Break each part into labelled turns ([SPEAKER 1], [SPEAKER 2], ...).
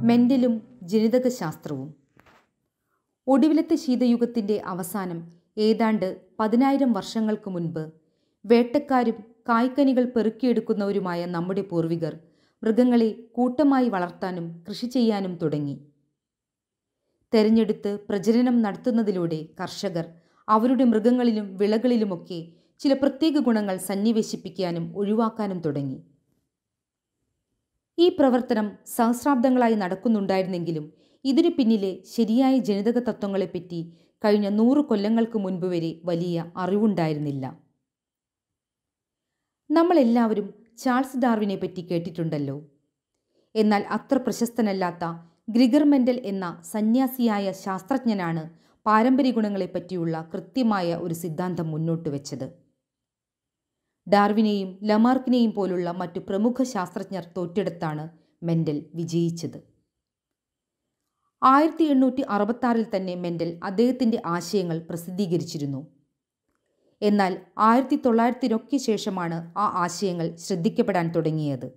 [SPEAKER 1] മെൻ്റലും ജനിതകശാസ്ത്രവും ഒടുവിലത്തെ ശീതയുഗത്തിൻ്റെ അവസാനം ഏതാണ്ട് പതിനായിരം വർഷങ്ങൾക്ക് മുൻപ് വേട്ടക്കാരും കായ്ക്കനികൾ പെറുക്കിയെടുക്കുന്നവരുമായ നമ്മുടെ പൂർവികർ മൃഗങ്ങളെ കൂട്ടമായി വളർത്താനും കൃഷി ചെയ്യാനും തുടങ്ങി തെരഞ്ഞെടുത്ത് പ്രജനനം നടത്തുന്നതിലൂടെ കർഷകർ അവരുടെ മൃഗങ്ങളിലും വിളകളിലുമൊക്കെ ചില പ്രത്യേക ഗുണങ്ങൾ സന്നിവേശിപ്പിക്കാനും ഒഴിവാക്കാനും തുടങ്ങി ഈ പ്രവർത്തനം സഹസ്രാബ്ദങ്ങളായി നടക്കുന്നുണ്ടായിരുന്നെങ്കിലും ഇതിനു പിന്നിലെ ശരിയായ ജനിതക തത്വങ്ങളെപ്പറ്റി കഴിഞ്ഞ നൂറ് കൊല്ലങ്ങൾക്ക് മുൻപ് വരെ വലിയ അറിവുണ്ടായിരുന്നില്ല നമ്മളെല്ലാവരും ചാൾസ് ഡാർവിനെ പറ്റി കേട്ടിട്ടുണ്ടല്ലോ എന്നാൽ അത്ര പ്രശസ്തനല്ലാത്ത ഗ്രിഗർ മെൻഡൽ എന്ന സന്യാസിയായ ശാസ്ത്രജ്ഞനാണ് പാരമ്പര്യ ഗുണങ്ങളെപ്പറ്റിയുള്ള കൃത്യമായ ഒരു സിദ്ധാന്തം മുന്നോട്ട് വെച്ചത് ഡാർവിനെയും ലമാർക്കിനെയും പോലുള്ള മറ്റു പ്രമുഖ ശാസ്ത്രജ്ഞർ തോറ്റെടുത്താണ് മെൻഡൽ വിജയിച്ചത് ആയിരത്തി എണ്ണൂറ്റി അറുപത്താറിൽ തന്നെ മെൻഡൽ അദ്ദേഹത്തിൻ്റെ ആശയങ്ങൾ പ്രസിദ്ധീകരിച്ചിരുന്നു എന്നാൽ ആയിരത്തി തൊള്ളായിരത്തിനൊക്കെ ശേഷമാണ് ആ ആശയങ്ങൾ ശ്രദ്ധിക്കപ്പെടാൻ തുടങ്ങിയത്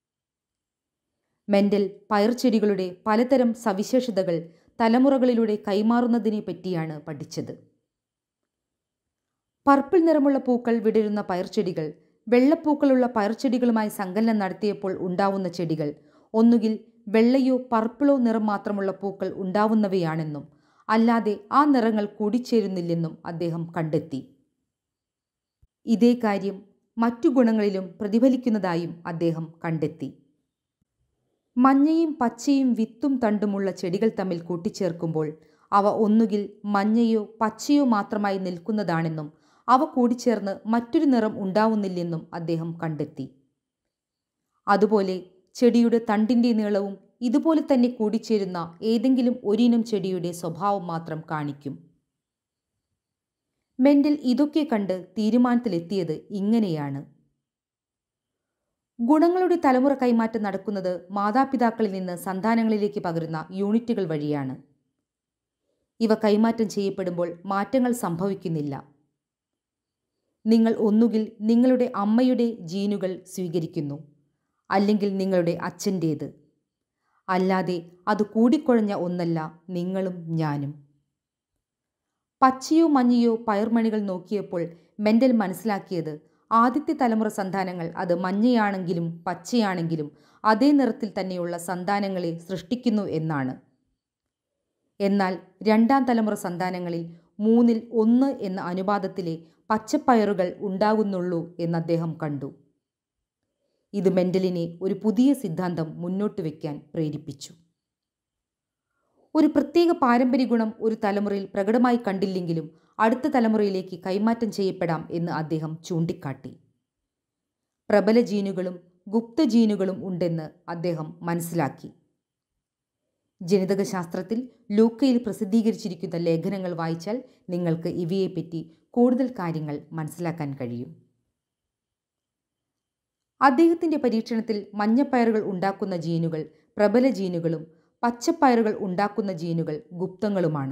[SPEAKER 1] മെൻഡൽ പയർച്ചെടികളുടെ പലതരം സവിശേഷതകൾ തലമുറകളിലൂടെ കൈമാറുന്നതിനെ പറ്റിയാണ് പഠിച്ചത് പർപ്പിൾ നിറമുള്ള പൂക്കൾ വിടരുന്ന പയർച്ചെടികൾ വെള്ളപ്പൂക്കളുള്ള പയർച്ചെടികളുമായി സങ്കലനം നടത്തിയപ്പോൾ ഉണ്ടാവുന്ന ചെടികൾ ഒന്നുകിൽ വെള്ളയോ പർപ്പിളോ നിറം മാത്രമുള്ള പൂക്കൾ ഉണ്ടാവുന്നവയാണെന്നും അല്ലാതെ ആ നിറങ്ങൾ കൂടിച്ചേരുന്നില്ലെന്നും അദ്ദേഹം കണ്ടെത്തി ഇതേ കാര്യം മറ്റു ഗുണങ്ങളിലും പ്രതിഫലിക്കുന്നതായും അദ്ദേഹം കണ്ടെത്തി മഞ്ഞയും പച്ചയും വിത്തും തണ്ടുമുള്ള ചെടികൾ തമ്മിൽ കൂട്ടിച്ചേർക്കുമ്പോൾ അവ ഒന്നുകിൽ മഞ്ഞയോ പച്ചയോ മാത്രമായി നിൽക്കുന്നതാണെന്നും അവ കൂടിച്ചേർന്ന് മറ്റൊരു നിറം ഉണ്ടാവുന്നില്ലെന്നും അദ്ദേഹം കണ്ടെത്തി അതുപോലെ ചെടിയുടെ തണ്ടിൻ്റെ നീളവും ഇതുപോലെ തന്നെ കൂടിച്ചേരുന്ന ഏതെങ്കിലും ഒരിനം ചെടിയുടെ സ്വഭാവം മാത്രം കാണിക്കും മെൻഡൽ ഇതൊക്കെ കണ്ട് തീരുമാനത്തിലെത്തിയത് ഇങ്ങനെയാണ് ഗുണങ്ങളുടെ തലമുറ കൈമാറ്റം നടക്കുന്നത് മാതാപിതാക്കളിൽ നിന്ന് സന്താനങ്ങളിലേക്ക് പകരുന്ന യൂണിറ്റുകൾ വഴിയാണ് ഇവ കൈമാറ്റം ചെയ്യപ്പെടുമ്പോൾ മാറ്റങ്ങൾ സംഭവിക്കുന്നില്ല നിങ്ങൾ ഒന്നുകിൽ നിങ്ങളുടെ അമ്മയുടെ ജീനുകൾ സ്വീകരിക്കുന്നു അല്ലെങ്കിൽ നിങ്ങളുടെ അച്ഛൻ്റേത് അല്ലാതെ അത് കൂടിക്കുഴഞ്ഞ ഒന്നല്ല നിങ്ങളും ഞാനും പച്ചയോ മഞ്ഞയോ പയർമണികൾ നോക്കിയപ്പോൾ മെൻഡൽ മനസ്സിലാക്കിയത് ആദ്യത്തെ തലമുറ സന്താനങ്ങൾ അത് മഞ്ഞയാണെങ്കിലും പച്ചയാണെങ്കിലും അതേ നിറത്തിൽ തന്നെയുള്ള സന്താനങ്ങളെ സൃഷ്ടിക്കുന്നു എന്നാണ് എന്നാൽ രണ്ടാം തലമുറ സന്താനങ്ങളിൽ മൂന്നിൽ ഒന്ന് എന്ന അനുപാതത്തിലെ പച്ചപ്പയറുകൾ ഉണ്ടാകുന്നുള്ളൂ എന്ന് അദ്ദേഹം കണ്ടു ഇത് മെൻഡലിനെ ഒരു പുതിയ സിദ്ധാന്തം മുന്നോട്ട് വയ്ക്കാൻ പ്രേരിപ്പിച്ചു ഒരു പ്രത്യേക പാരമ്പര്യ ഗുണം ഒരു തലമുറയിൽ പ്രകടമായി കണ്ടില്ലെങ്കിലും അടുത്ത തലമുറയിലേക്ക് കൈമാറ്റം ചെയ്യപ്പെടാം എന്ന് അദ്ദേഹം ചൂണ്ടിക്കാട്ടി പ്രബല ജീനുകളും ഗുപ്ത ജീനുകളും ഉണ്ടെന്ന് അദ്ദേഹം മനസ്സിലാക്കി ജനിതകശാസ്ത്രത്തിൽ ലൂക്കയിൽ പ്രസിദ്ധീകരിച്ചിരിക്കുന്ന ലേഖനങ്ങൾ വായിച്ചാൽ നിങ്ങൾക്ക് ഇവയെപ്പറ്റി കൂടുതൽ കാര്യങ്ങൾ മനസ്സിലാക്കാൻ കഴിയും അദ്ദേഹത്തിൻ്റെ പരീക്ഷണത്തിൽ മഞ്ഞപ്പയറുകൾ ഉണ്ടാക്കുന്ന ജീനുകൾ പ്രബല ജീനുകളും പച്ചപ്പയറുകൾ ഉണ്ടാക്കുന്ന ജീനുകൾ ഗുപ്തങ്ങളുമാണ്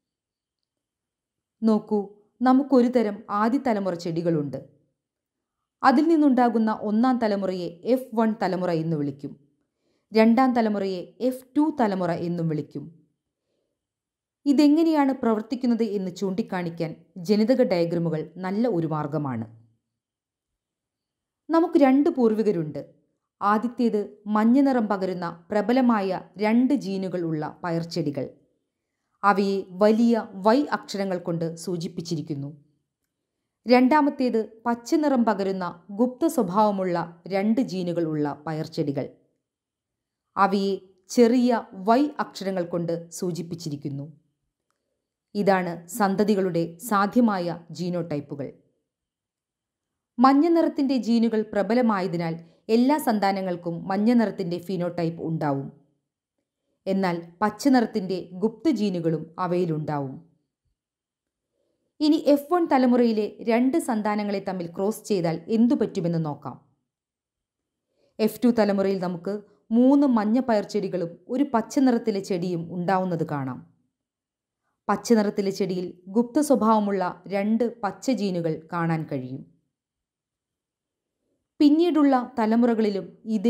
[SPEAKER 1] നോക്കൂ നമുക്കൊരു തരം ആദ്യ തലമുറ ചെടികളുണ്ട് അതിൽ നിന്നുണ്ടാകുന്ന ഒന്നാം തലമുറയെ എഫ് വൺ തലമുറ എന്ന് വിളിക്കും രണ്ടാം തലമുറയെ എഫ് ടു തലമുറ എന്നും വിളിക്കും ഇതെങ്ങനെയാണ് പ്രവർത്തിക്കുന്നത് എന്ന് ചൂണ്ടിക്കാണിക്കാൻ ജനിതക ഡയഗ്രമുകൾ നല്ല ഒരു മാർഗമാണ് നമുക്ക് രണ്ട് പൂർവികരുണ്ട് ആദ്യത്തേത് മഞ്ഞ നിറം പകരുന്ന പ്രബലമായ രണ്ട് ജീനുകൾ ഉള്ള പയർച്ചെടികൾ അവയെ വലിയ വൈ അക്ഷരങ്ങൾ കൊണ്ട് സൂചിപ്പിച്ചിരിക്കുന്നു രണ്ടാമത്തേത് പച്ചനിറം പകരുന്ന ഗുപ്ത സ്വഭാവമുള്ള രണ്ട് ജീനുകൾ ഉള്ള പയർച്ചെടികൾ അവയെ ചെറിയ വൈ അക്ഷരങ്ങൾ കൊണ്ട് സൂചിപ്പിച്ചിരിക്കുന്നു ഇതാണ് സന്തതികളുടെ സാധ്യമായ ജീനോടൈപ്പുകൾ മഞ്ഞ നിറത്തിൻ്റെ ജീനുകൾ പ്രബലമായതിനാൽ എല്ലാ സന്താനങ്ങൾക്കും മഞ്ഞ നിറത്തിൻ്റെ ഫിനോടൈപ്പ് ഉണ്ടാവും എന്നാൽ പച്ചനിറത്തിൻ്റെ ഗുപ്ത ജീനുകളും അവയിലുണ്ടാവും ഇനി എഫ് വൺ തലമുറയിലെ രണ്ട് സന്താനങ്ങളെ തമ്മിൽ ക്രോസ് ചെയ്താൽ എന്തു പറ്റുമെന്ന് നോക്കാം എഫ് ടു തലമുറയിൽ നമുക്ക് മൂന്ന് മഞ്ഞ പയർച്ചെടികളും ഒരു പച്ചനിറത്തിലെ ചെടിയും ഉണ്ടാവുന്നത് കാണാം പച്ചനിറത്തിലെ ചെടിയിൽ ഗുപ്ത സ്വഭാവമുള്ള രണ്ട് പച്ച ജീനുകൾ കാണാൻ കഴിയും പിന്നീടുള്ള തലമുറകളിലും ഇതേ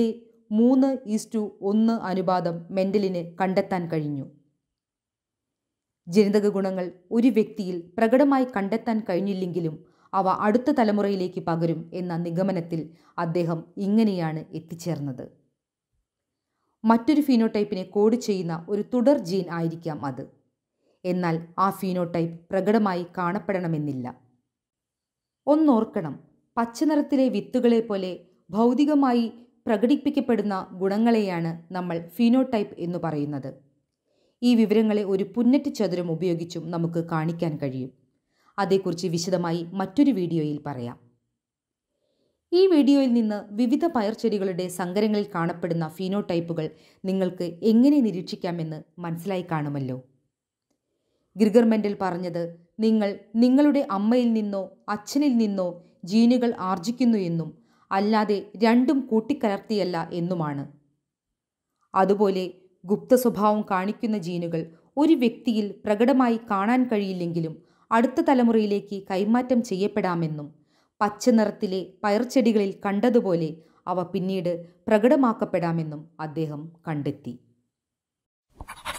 [SPEAKER 1] മൂന്ന് ഈസ്റ്റു ഒന്ന് അനുപാതം മെൻഡലിന് കണ്ടെത്താൻ കഴിഞ്ഞു ജനിതക ഗുണങ്ങൾ ഒരു വ്യക്തിയിൽ പ്രകടമായി കണ്ടെത്താൻ കഴിഞ്ഞില്ലെങ്കിലും അവ അടുത്ത തലമുറയിലേക്ക് പകരും എന്ന നിഗമനത്തിൽ അദ്ദേഹം ഇങ്ങനെയാണ് എത്തിച്ചേർന്നത് മറ്റൊരു ഫീനോടൈപ്പിനെ കോഡ് ചെയ്യുന്ന ഒരു തുടർ ജീൻ ആയിരിക്കാം അത് എന്നാൽ ആ ഫീനോടൈപ്പ് പ്രകടമായി കാണപ്പെടണമെന്നില്ല ഒന്നോർക്കണം പച്ചനിറത്തിലെ വിത്തുകളെ പോലെ ഭൗതികമായി പ്രകടിപ്പിക്കപ്പെടുന്ന ഗുണങ്ങളെയാണ് നമ്മൾ ഫീനോടൈപ്പ് എന്ന് പറയുന്നത് ഈ വിവരങ്ങളെ ഒരു പുന്നറ്റ് ചതുരം ഉപയോഗിച്ചും നമുക്ക് കാണിക്കാൻ കഴിയും അതേക്കുറിച്ച് വിശദമായി മറ്റൊരു വീഡിയോയിൽ പറയാം ഈ വീഡിയോയിൽ നിന്ന് വിവിധ പയർചെടികളുടെ സങ്കരങ്ങളിൽ കാണപ്പെടുന്ന ഫീനോടൈപ്പുകൾ നിങ്ങൾക്ക് എങ്ങനെ നിരീക്ഷിക്കാമെന്ന് മനസ്സിലായി കാണുമല്ലോ ഗ്രിഗർ മെൻഡൽ പറഞ്ഞത് നിങ്ങൾ നിങ്ങളുടെ അമ്മയിൽ നിന്നോ അച്ഛനിൽ നിന്നോ ജീനുകൾ ആർജിക്കുന്നു എന്നും അല്ലാതെ രണ്ടും കൂട്ടിക്കലർത്തിയല്ല എന്നുമാണ് അതുപോലെ ഗുപ്ത സ്വഭാവം കാണിക്കുന്ന ജീനുകൾ ഒരു വ്യക്തിയിൽ പ്രകടമായി കാണാൻ കഴിയില്ലെങ്കിലും അടുത്ത തലമുറയിലേക്ക് കൈമാറ്റം ചെയ്യപ്പെടാമെന്നും പച്ച നിറത്തിലെ പയർച്ചെടികളിൽ കണ്ടതുപോലെ അവ പിന്നീട് പ്രകടമാക്കപ്പെടാമെന്നും അദ്ദേഹം കണ്ടെത്തി